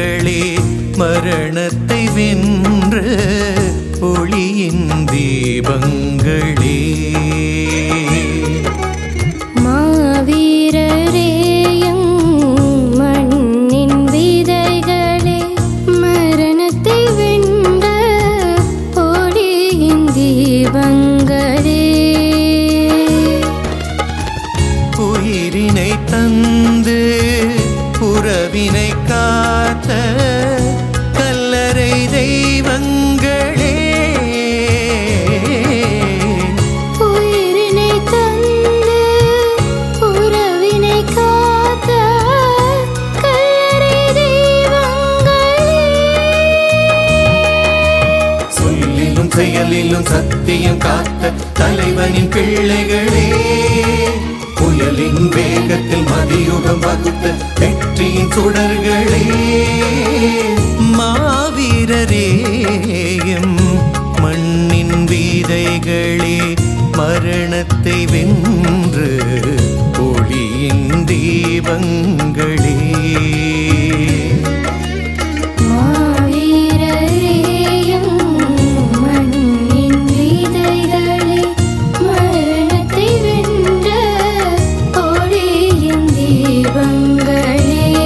வீதைகளே மரணத்தை வென்ற ஒளியின் தீபங்களே மாவீரரேயம் மண்ணின் விதைகளே மரணத்தை வென்ற ஒளியின் தீபங்களே உயிரினை தந்து உறவினை காத்த கல்லறை தெய்வங்களே உயிரினை தந்து உறவினை காத்த கல்லறை தெய்வங்களே சொல்லிலும் செயலிலும் சத்தியம் காத்த தலைவனின் பிள்ளைகளே புயலின் வேகத்தில் மதியுகம் வகுத்த வெற்றியின் சுடர்களே மாவீரரேயம் மண்ணின் வீதைகளே மரணத்தை வென்று ஒளியின் தீபங்களே மாவீரரேயம் மண்ணின் விதைகளே மரணத்தை வென்ற ஒளியின் தீபங்களே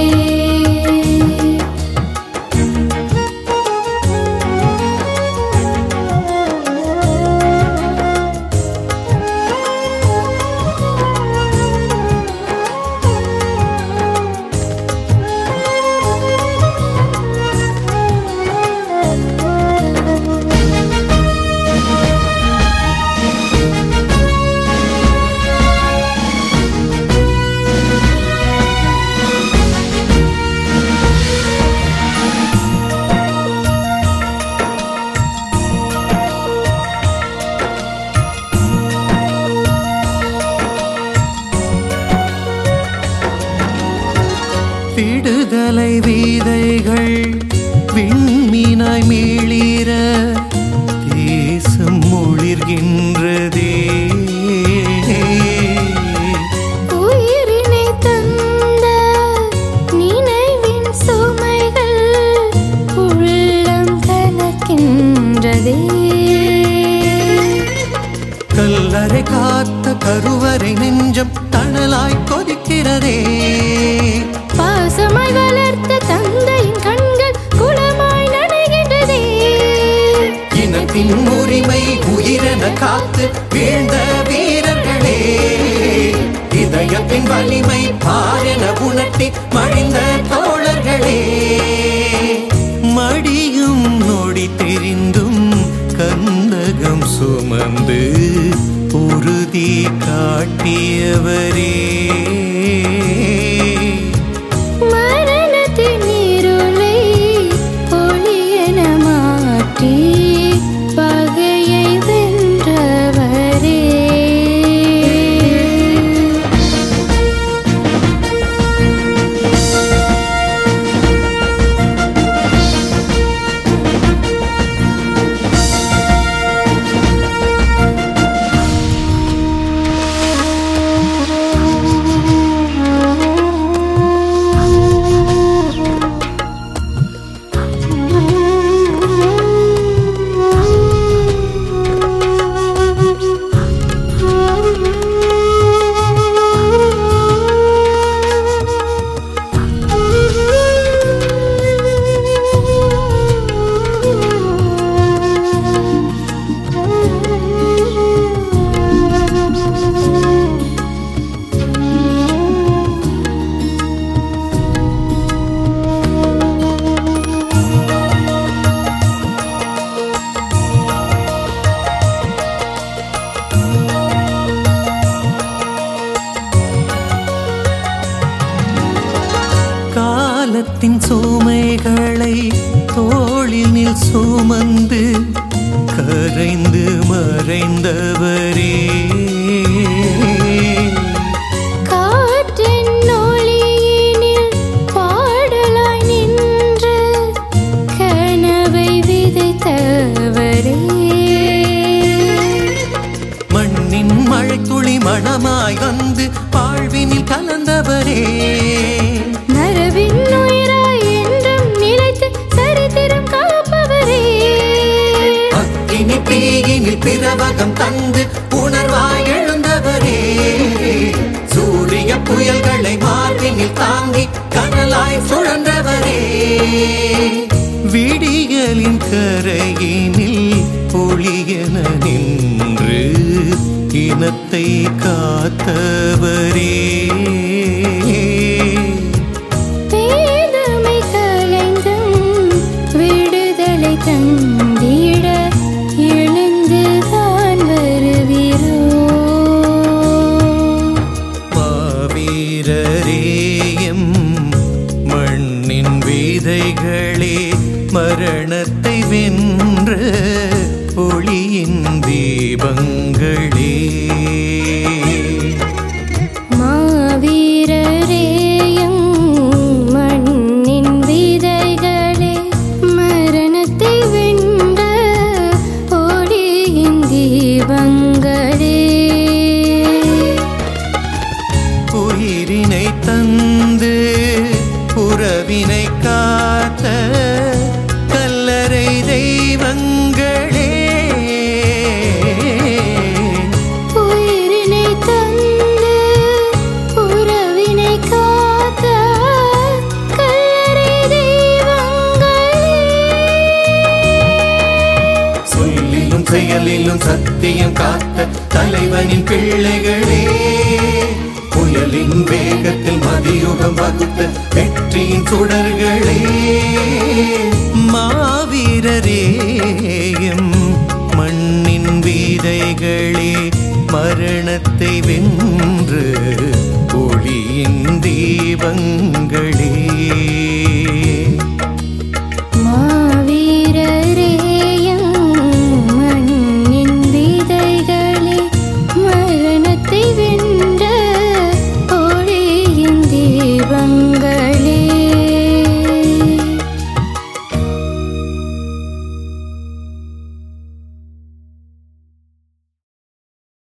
விடுதலை வீதைகள் விண்மீனாய் மீளிர தேசம் ஒளிர்கின்றதே உயிரினை தந்த நினைவின் சுமைகள் உள்ளம் கலக்கின்றதே கல்லறை காத்த கருவறை நெஞ்சம் தணலாய் கொதிக்கிறதே பாசமாய் வளர்த்த தந்தையின் கண்கள் குளமாய் நனைகின்றதே இனத்தின் உரிமை உயிரென காத்து வீழ்ந்த வீரர்களே இதயத்தின் வலிமை பாரென உணர்த்தி மழிந்த தோழர்களே மடியும் நொடி தெரிந்தும் கந்தகம் சுமந்து உறுதி காட்டியவரே மரணத்தின் இருளை ஒளியென மாற்றி பகையை வென்றவரே காலத்தின் சுமைகளை தோளினில் சுமந்து கரைந்து மறைந்தவரே காற்றின் ஒளியினில் பாடலாய் நின்று கனவை விதைத்தவரே மண்ணின் மழைத்துளி மணமாய் வந்து வாழ்வினில் கலந்தவரே மரபின் உயிராய் என்றும் நில விடியலின் கரையினில் ஒளியென நின்று இனத்தை காத்தவரே பேதமை கலைந்தும் விடுதலை தந்திட எழுந்துதான் வருவீரோ மாவீரரேயம் மண்ணின் விதைகளே மரணத்தை வென்ற ஒளியின் தீபங்களே மாவீரரேயம் மண்ணின் விதைகளே மரணத்தை வென்ற ஒளியின் தீபங்களே உயிரினை தந்து உறவினை காத்த கல்லறை தெய்வங்களே உயிரினை தந்து உறவினை காத்த கல்லறை தெய்வங்களே சொல்லிலும் செயலிலும் சத்தியம் காத்த தலைவனின் பிள்ளைகளே புயலின் வேகத்தில் மதியுகம் வகுத்த வெற்றியின் சுடர்களே மாவீரரேயம் மண்ணின் வீதைகளே மரணத்தை வென்ற